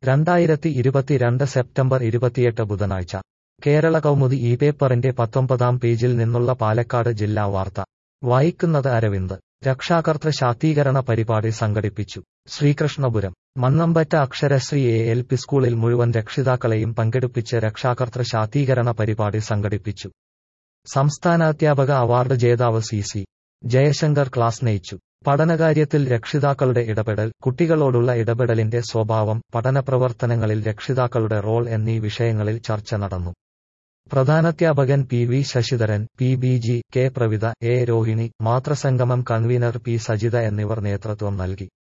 രണ്ടായിരത്തി ഇരുപത്തിരണ്ട് സെപ്റ്റംബർ ഇരുപത്തിയെട്ട് ബുധനാഴ്ച കേരള കൗമുദി ഈ പേപ്പറിന്റെ പത്തൊമ്പതാം പേജിൽ നിന്നുള്ള പാലക്കാട് ജില്ലാ വാർത്ത വായിക്കുന്നത് അരവിന്ദ് രക്ഷാകർതൃ ശാക്തീകരണ പരിപാടി സംഘടിപ്പിച്ചു Sreekrishnapuram Mannampatta Aksharasree A L P സ്കൂളിൽ മുഴുവൻ രക്ഷിതാക്കളെയും പങ്കെടുപ്പിച്ച് രക്ഷാകർതൃ ശാക്തീകരണ പരിപാടി സംഘടിപ്പിച്ചു സംസ്ഥാനാധ്യാപക അവാർഡ് ജേതാവ് സി സി ജയശങ്കർ ക്ലാസ് നയിച്ചു പഠനകാര്യത്തിൽ രക്ഷിതാക്കളുടെ ഇടപെടൽ കുട്ടികളോടുള്ള ഇടപെടലിന്റെ സ്വഭാവം പഠനപ്രവർത്തനങ്ങളിൽ രക്ഷിതാക്കളുടെ റോൾ എന്നീ വിഷയങ്ങളിൽ ചർച്ച നടന്നു പ്രധാനാധ്യാപകൻ P V Sasidharan P B G K Pravitha A Rohini മാതൃസംഗമം കൺവീനർ പി സജിത എന്നിവർ നേതൃത്വം നൽകി